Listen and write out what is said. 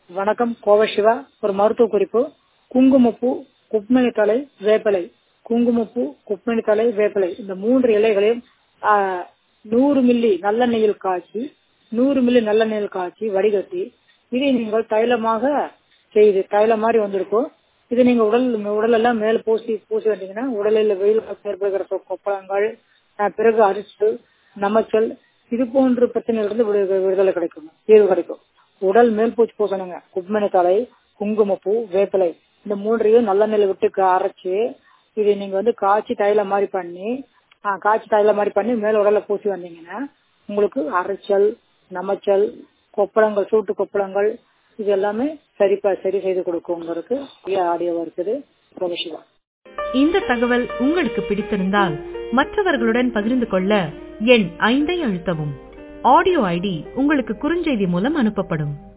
வணக்கம் கோவை சிவா ஒரு மருத்துவ குறிப்பு குங்குமப்பூ குப்பமணி தலை வேப்பிலை குங்குமப்பூ குப்பமணி தலை வேப்பிலை இந்த மூன்று இலைகளையும் ஆ, நூறு மில்லி நல்லெண்ணெயில் காய்ச்சி நூறு மில்லி நல்லெண்ணெயில் காய்ச்சி வடிகட்டி இதை நீங்கள் தைலமாக செய்து தைலம் மாதிரி வந்திருக்கும் இது நீங்க உடல் உடல் எல்லாம் மேல பூசி பூசி வந்தீங்கன்னா உடலில் வெயில் ஏற்படுகிற கொ- கொப்பளங்கள் ஆ, பிறகு அரிச்சல் நமச்சல் இது போன்ற பிரச்சனைகளிலிருந்து விடு- விடுதலை கிடைக்கும் தீர்வு கிடைக்கும் உடல் மேல் பூச்சி பூசணுங்க குப்பமணி தலை குங்குமப்பூ வேப்பிலை இந்த மூன்றையும் நல்லெண்ணெயில விட்டு க- அரைச்சு இதை நீங்க வந்து காய்ச்சி தைலம் மாதிரி பண்ணி ஆ, காய்ச்சி தைலம் மாதிரி பண்ணி மேல உடல்ல பூசி வந்தீங்கன்னா உங்களுக்கு அரைச்சல் நமச்சல் கொப்பளங்கள் சூட்டு கொப்பளங்கள் இது எல்லாமே சரி ப- சரி செய்து கொடுக்குங்கிறதுக்கு ஆடியோவா இருக்குது பிரபசிவா இந்த தகவல் உங்களுக்கு பிடித்திருந்தால் மற்றவர்களுடன் பகிர்ந்து கொள்ள எண் ஐந்தை அழுத்தவும் ஆடியோ ஐடி உங்களுக்கு குறுஞ்செய்தி மூலம் அனுப்பப்படும்